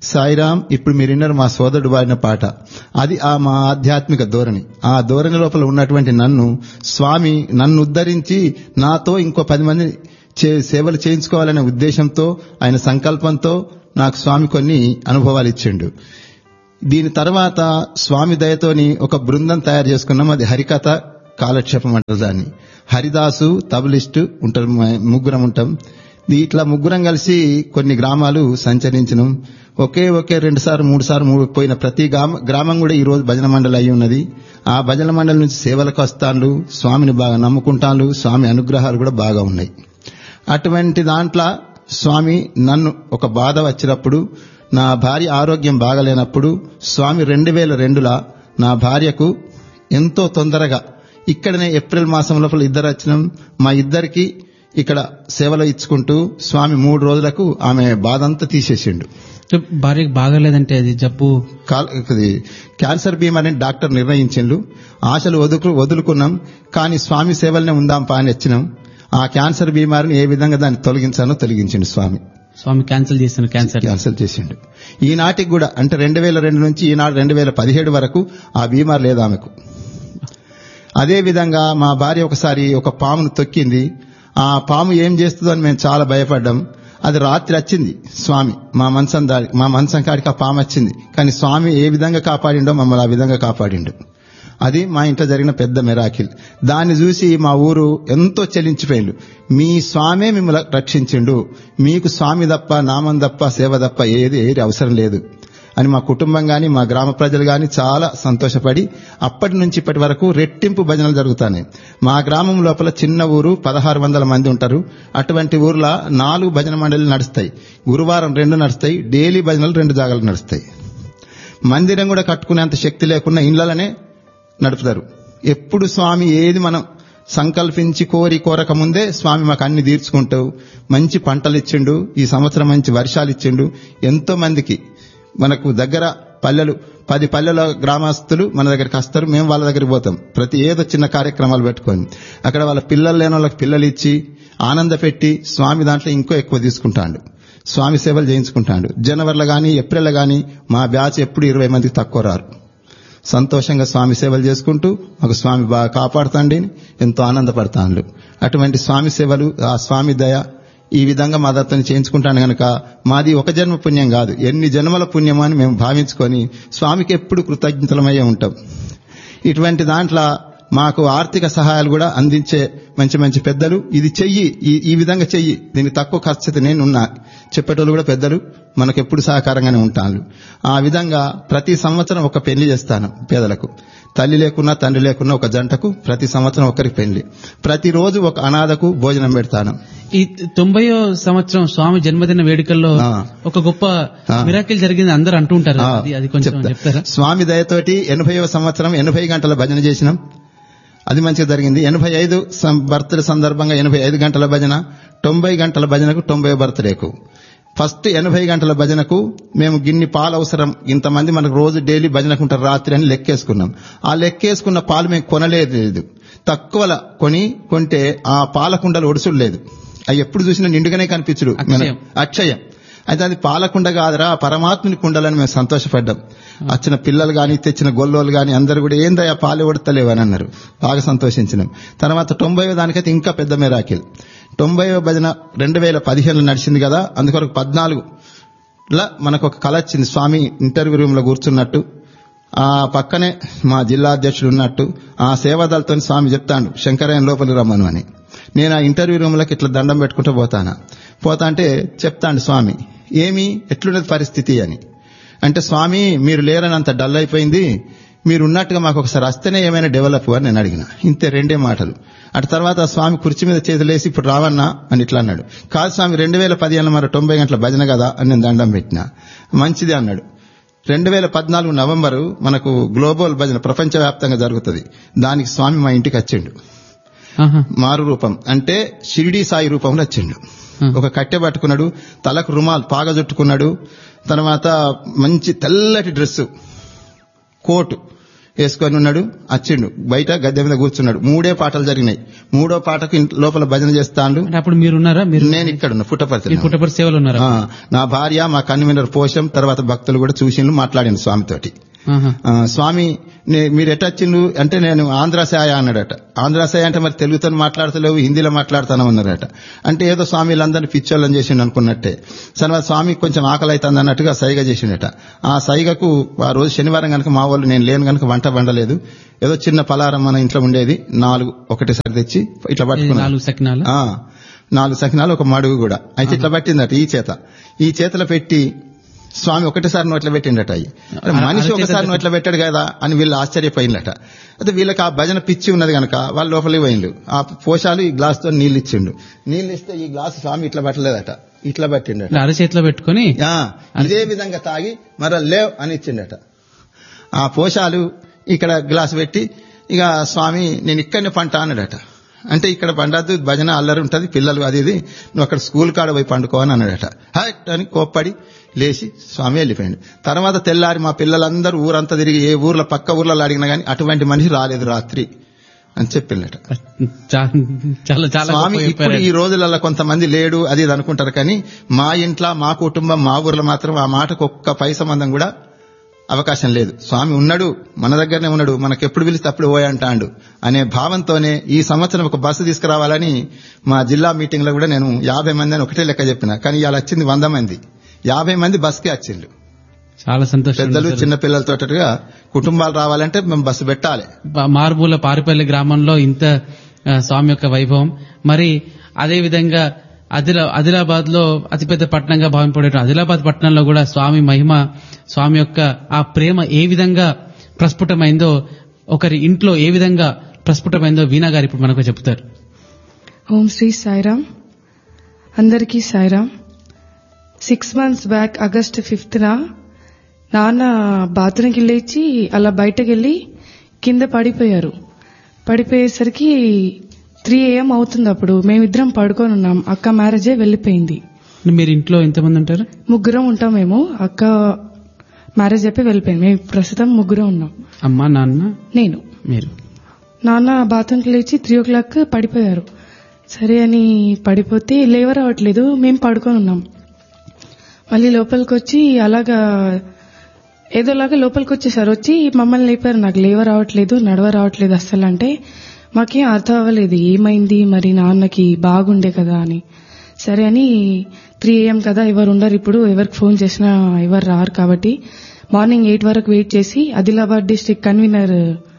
సాయిరాం ఇప్పుడు మీరు విన్నారు మా సోదరుడు వాడిన పాట అది ఆ మా ఆధ్యాత్మిక ధోరణి ఆ ధోరణి లోపల ఉన్నటువంటి నన్ను స్వామి నన్ను ఉద్ధరించి నాతో ఇంకో పది మంది చే- సేవలు చేయించుకోవాలనే ఉద్దేశంతో ఆయన సంకల్పంతో నాకు స్వామి కొన్ని అనుభవాలు ఇచ్చిండు దీని తర్వాత స్వామి దయతోని ఒక బృందం తయారు చేసుకున్నాం అది హరికథ కాలక్షేపం అంటారు దాన్ని హరిదాసు తబలిస్టు ఉంటారు మ- ముగ్గురం ఉంటాం ఇది ఇట్లా ముగ్గురం కలిసి కొన్ని గ్రామాలు సంచరించినాం ఒకే ఒకే రెండు సార్లు మూడు సార్లు మూడు పోయిన ప్రతి గ్రామ గ్రామం కూడా ఈ రోజు భజన మండలి అయి ఉన్నది ఆ భజన మండలి నుంచి సేవలకు వస్తాను స్వామిని బాగా నమ్ముకుంటాను స్వామి అనుగ్రహాలు కూడా బాగా ఉన్నాయి అటువంటి దాంట్లో స్వామి నన్ను ఒక బాధ వచ్చినప్పుడు నా భార్య ఆరోగ్యం బాగలేనప్పుడు స్వామి రెండు వేల రెండులా నా భార్యకు ఎంతో తొందరగా ఇక్కడనే ఏప్రిల్ మాసం లోపల ఇద్దరు వచ్చినాం మా ఇద్దరికి ఇక్కడ సేవలు ఇచ్చుకుంటూ స్వామి మూడు రోజులకు ఆమె బాధంతా తీసేసిండు అంటే భార్యకు బాగలేదంటే అది జబ్బు కాల్- ఇది క్యాన్సర్ బీమా అని డాక్టర్ నిర్ణయించిండు ఆశలు వదులు వదులుకున్నాం కానీ స్వామి సేవలనే ఉందాం పా అని వచ్చినాం ఆ క్యాన్సర్ బీమారిని ఏ విధంగా దాన్ని తొలగించానో తొలగించిండు స్వామి స్వామి క్యాన్సిల్ చేసిన క్యాన్సర్ క్యాన్సర్ చేసిండు ఈనాటికి కూడా అంటే రెండు వేల రెండు నుంచి ఈనాడు రెండు వేల పదిహేడు వరకు ఆ బీమార్ లేదు ఆమెకు అదే విధంగా మా భార్య ఒకసారి ఒక పామును తొక్కింది ఆ పాము ఏం చేస్తుందో అని మేము చాలా భయపడ్డాం అది రాత్రి వచ్చింది స్వామి మా మంచం దాడి మా మంచం కాడికి ఆ పాము వచ్చింది కానీ స్వామి ఏ విధంగా కాపాడిండో మమ్మల్ని ఆ విధంగా కాపాడిండు అది మా ఇంట్లో జరిగిన పెద్ద మెరాకిల్ దాన్ని చూసి మా ఊరు ఎంతో చెలించిపోయిండు మీ స్వామే మిమ్మల్ని రక్షించిండు మీకు స్వామి తప్ప నామం తప్ప సేవ తప్ప ఏది ఏది అవసరం లేదు అని మా కుటుంబం గాని మా గ్రామ ప్రజలు గాని చాలా సంతోషపడి అప్పటి నుంచి ఇప్పటి వరకు రెట్టింపు భజనలు జరుగుతాయి మా గ్రామం లోపల చిన్న ఊరు పదహారు వందల మంది ఉంటారు అటువంటి ఊర్లో నాలుగు భజన మండలి నడుస్తాయి గురువారం రెండు నడుస్తాయి డైలీ భజనలు రెండు జాగాలు నడుస్తాయి మందిరం కూడా కట్టుకునేంత శక్తి లేకుండా ఇళ్లలోనే నడుపుతారు ఎప్పుడు స్వామి ఏది మనం సంకల్పించి కోరి కోరక ముందే స్వామి మాకు అన్ని తీర్చుకుంటూ మంచి పంటలు ఇచ్చిండు ఈ సంవత్సరం మంచి వర్షాలు ఇచ్చిండు ఎంతో మందికి మనకు దగ్గర పల్లెలు పది పల్లెల గ్రామస్తులు మన దగ్గరికి వస్తారు మేము వాళ్ళ దగ్గరికి పోతాం ప్రతి ఏదో చిన్న కార్యక్రమాలు పెట్టుకొని అక్కడ వాళ్ళ పిల్లలు లేని వాళ్ళకి పిల్లలు ఇచ్చి ఆనంద పెట్టి స్వామి దాంట్లో ఇంకో ఎక్కువ తీసుకుంటాడు స్వామి సేవలు చేయించుకుంటాడు జనవరిలో గాని ఏప్రిల్ గాని మా బ్యాచ్ ఎప్పుడు ఇరవై మందికి తక్కువ రారు సంతోషంగా స్వామి సేవలు చేసుకుంటూ మాకు స్వామి బాగా కాపాడుతాండి ఎంతో ఆనందపడతాండు అటువంటి స్వామి సేవలు ఆ స్వామి దయ ఈ విధంగా మా దత్తని చేయించుకుంటాను గనక మాది ఒక జన్మ పుణ్యం కాదు ఎన్ని జన్మల పుణ్యం అని మేము భావించుకొని స్వామికి ఎప్పుడు కృతజ్ఞతలమయ్యే ఉంటాం ఇటువంటి దాంట్లో మాకు ఆర్థిక సహాయాలు కూడా అందించే మంచి మంచి పెద్దలు ఇది చెయ్యి ఈ ఈ విధంగా చెయ్యి దీనికి తక్కువ ఖర్చు నేనున్నా చెప్పేటోళ్ళు కూడా పెద్దలు మనకు ఎప్పుడు సహకారంగానే ఉంటాను ఆ విధంగా ప్రతి సంవత్సరం ఒక పెళ్లి చేస్తాను పేదలకు తల్లి లేకున్నా తండ్రి లేకున్నా ఒక జంటకు ప్రతి సంవత్సరం ఒకరికి పెళ్లి ప్రతిరోజు ఒక అనాథకు భోజనం పెడతాను ఈ తొంభయో సంవత్సరం స్వామి జన్మదిన వేడుకల్లో ఆ. ఒక గొప్ప ఆ. మిరాకిల్ జరిగింది అందరూ అంటూ ఉంటారు ఆ, అది అది కొంచెం చెప్తా. చెప్తారా స్వామి దయతోటి ఎనభైవ సంవత్సరం ఎనభై గంటల భజన చేసినాం అది మంచిగా జరిగింది ఎనభై ఐదు బర్త్డే సందర్భంగా ఎనభై ఐదు గంటల భజన తొంభై గంటల భజనకు తొంభై బర్త్డేకు ఫస్ట్ ఎనభై గంటల భజనకు మేము గిన్ని పాలు అవసరం ఇంతమంది మనకు రోజు డైలీ భజనకుంటారు రాత్రి అని లెక్కేసుకున్నాం ఆ లెక్కేసుకున్న పాలు మేము కొనలేదు తక్కువల కొని కొంటే ఆ పాల కుండలు ఒడుసుడు లేదు అవి ఎప్పుడు చూసినా నిండుగానే కనిపించడు అక్షయం. అక్షయం అయితే అది పాలకుండ కాదురా పరమాత్ముని కుండలని మేము సంతోషపడ్డాం వచ్చిన పిల్లలు గాని తెచ్చిన గొల్లోలు గాని అందరు కూడా ఏందయ్యా పాలు కొడతలేవు అని అన్నారు బాగా సంతోషించినాం తర్వాత తొంభై దానికైతే ఇంకా పెద్ద మేరాకిల్ తొంభై భజన రెండు వేల పదిహేనులో నడిచింది కదా అందుకొరకు పద్నాలుగు లా మనకు ఒక కళ వచ్చింది స్వామి ఇంటర్వ్యూ రూమ్ లో కూర్చున్నట్టు ఆ పక్కనే మా జిల్లా అధ్యక్షుడు ఉన్నట్టు ఆ సేవాదళతో స్వామి చెప్తాను శంకరయ్య లోపలికి రమ్మను అని నేను ఆ ఇంటర్వ్యూ రూమ్ లోకి ఇట్లా దండం పెట్టుకుంటూ పోతాను పోతా అంటే చెప్తాను స్వామి ఏమి ఎట్లున్నది పరిస్థితి అని అంటే స్వామి మీరు లేరని అంత డల్ అయిపోయింది మీరు ఉన్నట్టుగా మాకు ఒకసారి వస్తేనే ఏమైనా డెవలప్ అని నేను అడిగిన ఇంతే రెండే మాటలు అటు తర్వాత ఆ స్వామి కుర్చీ మీద చేతులేసి ఇప్పుడు రావన్నా అని ఇట్లా అన్నాడు కాదు స్వామి రెండు వేల పదిహేను మరి తొంభై గంటల భజన కదా అని నేను దండం పెట్టిన మంచిది అన్నాడు రెండు వేల పద్నాలుగు నవంబరు మనకు గ్లోబల్ భజన ప్రపంచవ్యాప్తంగా జరుగుతుంది దానికి స్వామి మా ఇంటికి వచ్చిండు ఆహా. మారు రూపం అంటే షిరిడి సాయి రూపంలో వచ్చిండు ఒక కట్టె పట్టుకున్నాడు తలకు రుమాల్ పాగ చుట్టుకున్నాడు తర్వాత మంచి తెల్లటి డ్రెస్సు కోటు వేసుకొని ఉన్నాడు వచ్చిండు బయట గద్దె మీద కూర్చున్నాడు మూడే పాటలు జరిగినాయి మూడో పాటకు ఇంట్- లోపల భజన చేస్తాండు అంటే అప్పుడు మీరు ఉన్నారా మీరు నేను ఇక్కడ ఉన్నా పుట్టపర్తి మీరు పుట్టపర్తి సేవలు ఉన్నారా ఆ, నా భార్య మా కన్వీనర్ పోషం తర్వాత భక్తులు కూడా చూసిండు మాట్లాడిండు స్వామితోటి ఆహా. ఆ, స్వామి నే- మీరు ఎటొచ్చిండు అంటే నేను ఆంధ్ర సాయ అన్నాడట ఆంధ్ర సాయ అంటే మరి తెలుగుతో మాట్లాడతలేవు హిందీలో మాట్లాడతాను అన్నారట అంటే ఏదో స్వామి వీళ్ళందరినీ పిచ్చోళ్ళని చేసిండు అనుకున్నట్టే సరే స్వామి కొంచెం ఆకలి అవుతుంది అన్నట్టుగా సైగ చేసిండట ఆ సైగకు ఆ రోజు శనివారం కనుక మా వాళ్ళు నేను లేను కనుక వంట వండలేదు ఏదో చిన్న పలారం మన ఇంట్లో ఉండేది నాలుగు ఒకటేసారి తెచ్చి ఇట్లా ఇది పట్టుకున్నాను నాలుగు సకినాలు ఆ నాలుగు సకినాలు ఒక మడుగు కూడా అయితే ఇట్లా పట్టిందట ఈ చేత ఈ చేతిలో పెట్టి స్వామి ఒకటేసారి నోట్లో పెట్టిండట అయ్యి అరే అర- మనిషి అరచేతిలో ఒకసారి నోట్లో పెట్టాడు కదా అని వీళ్ళు ఆశ్చర్యపోయినట అయితే వీళ్ళకి ఆ భజన పిచ్చి ఉన్నది కనుక వాళ్ళు లోపలికి పోయిండు ఆ పోషాలు ఈ గ్లాస్ తో నీళ్ళు ఇచ్చిండు నీళ్ళు ఇస్తే ఈ గ్లాస్ స్వామి ఇట్లా పట్టలేదట ఇట్లా పట్టిండట ఇట్లా అరచేతిలో పెట్టుకొని ఆ, ఇదే విధంగా తాగి మర లేవ్ అని ఇచ్చిండట ఆ పోషాలు ఇక్కడ గ్లాస్ పెట్టి ఇక స్వామి నేను ఇక్కడనే పంట అన్నాడట అంటే ఇక్కడ పండద్దు భజన అల్లరి ఉంటది పిల్లలు అది ఇది నువ్వు అక్కడ స్కూల్ కాడ పోయి పండుకో అని అన్నాడట హట్ అని కోప్పడి లేచి స్వామి వెళ్ళిపోయాడు తర్వాత తెల్లారి మా పిల్లలందరూ ఊరంతా తిరిగి ఏ ఊర్లో పక్క ఊర్లలో అడిగినా గానీ అటువంటి మనిషి రాలేదు రాత్రి అని చెప్పిండట చా- చాలా చాలా స్వామి గొప్పగా ఇప్పుడు చెప్పారు. ఈ రోజులలో కొంతమంది లేడు అది ఇది అనుకుంటారు కానీ మా ఇంట్లో మా కుటుంబం మా ఊర్లో మాత్రం ఆ మాటకు ఒక్క పై సంబంధం కూడా అవకాశం లేదు స్వామి ఉన్నాడు మన దగ్గరనే ఉన్నాడు మనకు ఎప్పుడు పిలిస్తే అప్పుడు పోయి అంటాడు అనే భావంతోనే ఈ సంవత్సరం ఒక బస్సు తీసుకురావాలని మా జిల్లా మీటింగ్ లో కూడా నేను యాభై మంది అని ఒకటే లెక్క చెప్పిన కానీ ఇవాళ వచ్చింది వంద మంది యాభై మంది బస్కే వచ్చిండ్రు చాలా సంతోషం పెద్దలు సార్. చిన్న పిల్లలతోటగా కుటుంబాలు రావాలంటే మేము బస్సు పెట్టాలి బ- మారుమూల పారిపల్లి గ్రామంలో ఇంత ఆ, స్వామి యొక్క వైభవం మరి అదే విధంగా ఆదిలా ఆదిలాబాద్ లో అతిపెద్ద పట్టణంగా భావింపడే ఆదిలాబాద్ పట్టణంలో కూడా స్వామి మహిమ స్వామి యొక్క ఆ ప్రేమ ఏ విధంగా ప్రస్ఫుటమైందో ఒకరి ఇంట్లో ఏ విధంగా ప్రస్ఫుటమైందో వీణా గారు ఇప్పుడు మనకు చెప్తారు ఓం శ్రీ సాయిరామ్ అందరికీ Sairam six months back August ఫిఫ్త్న నాన్న బాత్రూమ్కి లేచి అలా బయటకు వెళ్ళి కింద పడిపోయారు పడిపోయేసరికి త్రీ ఏఎం అవుతుంది అప్పుడు మేమిద్దరం పడుకొని ఉన్నాం అక్క మ్యారేజే వెళ్ళిపోయింది మీరు ఇంట్లో ఎంతమంది ఉంటారు ముగ్గురం ఉంటాం మేము అక్క మ్యారేజ్ అయిపోయి వెళ్ళిపోయింది మేము ప్రస్తుతం ముగ్గురం ఉన్నాం అమ్మ నాన్న నేను మీరు నాన్న బాత్రూమ్కి లేచి త్రీ ఓ క్లాక్ పడిపోయారు సరే అని పడిపోతే లేవరావట్లేదు మేము పడుకొని ఉన్నాం మళ్ళీ లోపలికి వచ్చి అలాగా ఏదోలాగా లోపలికి వచ్చేసారు వచ్చి మమ్మల్ని లేపారు నాకు లేవ రావట్లేదు నడవ రావట్లేదు అస్సలు అంటే మాకేం అర్థం అవ్వలేదు ఏమైంది మరి నాన్నకి బాగుండే కదా అని సరే అని త్రీ ఏఎం కదా ఎవరు ఉండరు ఇప్పుడు ఎవరికి ఫోన్ చేసినా ఎవరు రారు కాబట్టి మార్నింగ్ ఎయిట్ వరకు వెయిట్ చేసి ఆదిలాబాద్ డిస్ట్రిక్ట్ కన్వీనర్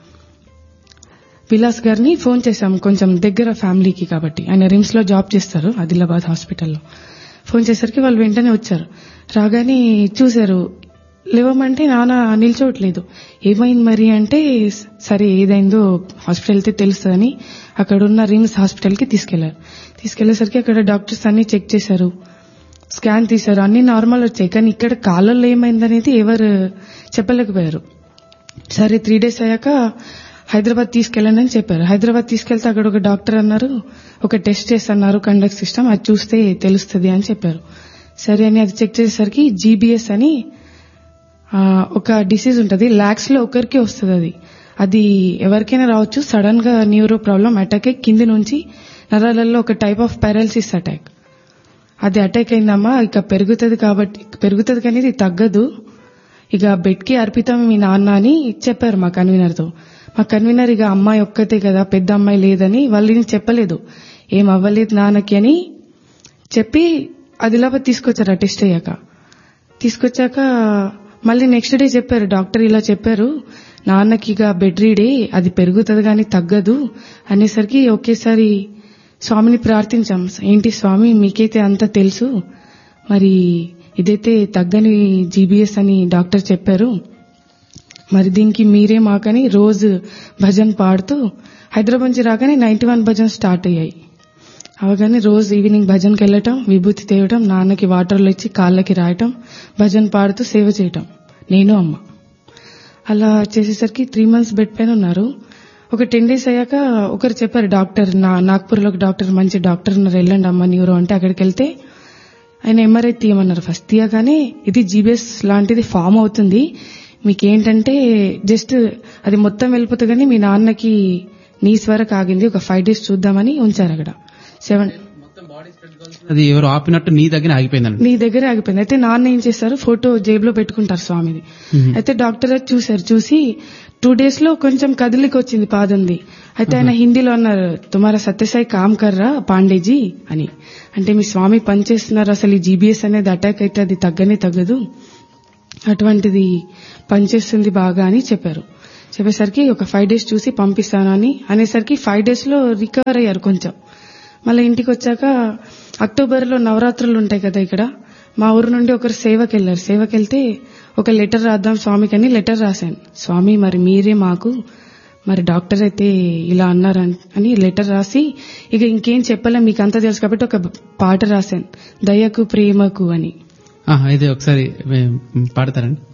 విలాస్ గారిని ఫోన్ చేశాం కొంచెం దగ్గర ఫ్యామిలీకి కాబట్టి ఆయన రిమ్స్ లో జాబ్ చేస్తారు ఆదిలాబాద్ హాస్పిటల్లో ఫోన్ చేసరికి వాళ్ళు వెంటనే వచ్చారు రాగానే చూశారు లేవమంటే నాన్న నిల్చోవట్లేదు ఏమైంది మరి అంటే సరే ఏదైందో హాస్పిటల్ వెళ్తే తెలుస్తుందని అక్కడ ఉన్న రిమ్స్ హాస్పిటల్కి తీసుకెళ్లారు తీసుకెళ్లేసరికి అక్కడ డాక్టర్స్ అన్ని చెక్ చేశారు స్కాన్ తీశారు అన్ని నార్మల్ వచ్చాయి కానీ ఇక్కడ కాళ్ళల్లో ఏమైందనేది ఎవరు చెప్పలేకపోయారు సరే త్రీ డేస్ అయ్యాక హైదరాబాద్ తీసుకెళ్ళండి అని చెప్పారు హైదరాబాద్ తీసుకెళ్తే అక్కడ ఒక డాక్టర్ అన్నారు ఒక టెస్ట్ చేస్తున్నారు కండక్ట్ సిస్టమ్ అది చూస్తే తెలుస్తుంది అని చెప్పారు సరే అని అది చెక్ చేసేసరికి జీబీఎస్ అని ఆ, ఒక డిసీజ్ ఉంటుంది లాక్స్ లో ఒకరికి వస్తుంది అది అది ఎవరికైనా రావచ్చు సడన్ గా న్యూరో ప్రాబ్లం అటాక్ అయ్యి కింది నుంచి నరాలలో ఒక టైప్ ఆఫ్ పారాలసిస్ అటాక్ అది అటాక్ అయిందమ్మా ఇక పెరుగుతుంది కాబట్టి పెరుగుతుంది కానీ ఇది తగ్గదు ఇక బెడ్కి అర్పితం మీ నాన్న అని చెప్పారు మా కన్వీనర్ తో మా కన్వీనర్ ఇక అమ్మాయి ఒక్కతే కదా పెద్ద అమ్మాయి లేదని వాళ్ళని చెప్పలేదు ఏం అవ్వలేదు నాన్నకి అని చెప్పి ఆదిలాబాద్ తీసుకొచ్చారు ఆ టెస్ట్ అయ్యాక తీసుకొచ్చాక మళ్ళీ నెక్స్ట్ డే చెప్పారు డాక్టర్ ఇలా చెప్పారు నాన్నకి ఇక బెడ్ రీడే అది పెరుగుతుంది కానీ తగ్గదు అనేసరికి ఒకేసారి స్వామిని ప్రార్థించాం ఏంటి స్వామి మీకైతే అంతా తెలుసు మరి ఇదైతే తగ్గని జీబీఎస్ అని డాక్టర్ చెప్పారు మరి దీనికి మీరే మాకని రోజు భజన్ పాడుతూ హైదరాబాద్ నుంచి రాగానే నైన్టీ వన్ భజన్ స్టార్ట్ అయ్యాయి అవగానే రోజు ఈవినింగ్ భజన్కి వెళ్ళటం విభూతి తేవటం నాన్నకి వాటర్లో ఇచ్చి కాళ్ళకి రాయటం భజన్ పాడుతూ సేవ చేయటం నేను అమ్మ అలా చేసేసరికి త్రీ మంత్స్ బెడ్ పైన ఉన్నారు ఒక టెన్ డేస్ అయ్యాక ఒకరు చెప్పారు డాక్టర్ నా నాగ్పూర్లో ఒక డాక్టర్ మంచి డాక్టర్ ఉన్నారు వెళ్ళండి అమ్మ న్యూరో అంటే అక్కడికి వెళ్తే ఆయన ఎంఆర్ఐ తీయమన్నారు ఫస్ట్ తీయగానే ఇది జీబీఎస్ లాంటిది ఫామ్ అవుతుంది మీకేంటంటే జస్ట్ అది మొత్తం వెళ్ళిపోతుంది కానీ మీ నాన్నకి నీస్ వరకు ఆగింది ఒక ఫైవ్ డేస్ చూద్దామని ఉంచారు అక్కడ సెవెన్ అది ఎవరు ఆపినట్టు నీ దగ్గర ఆగిపోయిందండి నీ దగ్గర ఆగిపోయింది అయితే నాన్న ఏం చేస్తారు ఫోటో జేబులో పెట్టుకుంటారు స్వామిది అయితే డాక్టర్ వచ్చి చూశారు చూసి టూ డేస్ లో కొంచెం కదిలికి వచ్చింది పాదంది అయితే ఆయన హిందీలో అన్నారు తుమారా సత్యసాయి కామ్ కర్రా పాండేజీ అని అంటే మీ స్వామి పనిచేస్తున్నారు అసలు ఈ జీబీఎస్ అనేది అటాక్ అయితే అది తగ్గనే తగ్గదు అటువంటిది పనిచేస్తుంది బాగా అని చెప్పారు చెప్పేసరికి ఒక ఫైవ్ డేస్ చూసి పంపిస్తాను అని అనేసరికి ఫైవ్ డేస్ లో రికవర్ అయ్యారు కొంచెం మళ్ళీ ఇంటికి వచ్చాక అక్టోబర్ లో నవరాత్రులు ఉంటాయి కదా ఇక్కడ మా ఊరు నుండి ఒకరు సేవకి వెళ్ళారు సేవకి వెళ్తే ఒక లెటర్ రాద్దాం స్వామికి అని లెటర్ రాశాను స్వామి మరి మీరే మాకు మరి డాక్టర్ అయితే ఇలా అన్నారు అని లెటర్ రాసి ఇక ఇంకేం చెప్పలేం మీకు అంతా తెలుసు కాబట్టి ఒక పాట రాశాను దయకు ప్రేమకు అని ఆహా, ఇది ఒకసారి ఏ, పాడతారండి